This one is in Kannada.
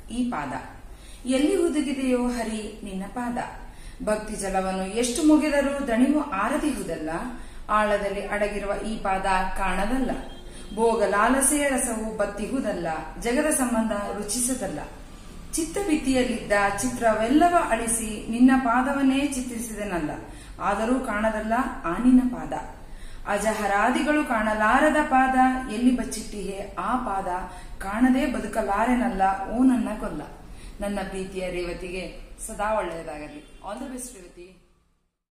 ಈ ಪಾದ ಎಲ್ಲಿ ಹುದುಗಿದೆಯೋ ಹರಿ ನಿನ್ನ ಪಾದ ಭಕ್ತಿ ಜಲವನ್ನು ಎಷ್ಟು ಮುಗಿದರೂ ದಣಿವು ಆರದಿಹುದಲ್ಲ ಆಳದಲ್ಲಿ ಅಡಗಿರುವ ಈ ಪಾದ ಕಾಣದಲ್ಲ ಭೋಗ ಲಾಲಸೆಯ ರಸವು ಬತ್ತಿಹುದಲ್ಲ ಜಗದ ಸಂಬಂಧ ರುಚಿಸದಲ್ಲ ಚಿತ್ತಭಿತ್ತಿಯಲ್ಲಿದ್ದ ಚಿತ್ರವೆಲ್ಲವ ಅಳಿಸಿ ನಿನ್ನ ಪಾದವನ್ನೇ ಚಿತ್ರಿಸಿದನಲ್ಲ ಆದರೂ ಕಾಣದಲ್ಲ ಆ ನಿನ್ನ ಪಾದ ಅಜಹರಾದಿಗಳು ಕಾಣಲಾರದ ಪಾದ ಎಲ್ಲಿ ಬಚ್ಚಿಟ್ಟಿಯೇ ಆ ಪಾದ ಕಾಣದೆ ಬದುಕಲಾರೆನಲ್ಲ ಓ ನನ್ನ ಕೊಲ್ಲ ನನ್ನ ಪ್ರೀತಿಯ ರೇವತಿಗೆ ಸದಾ ಒಳ್ಳೆಯದಾಗಲಿ ಆಲ್ ದ ಬೆಸ್ಟ್ ರೇವತಿ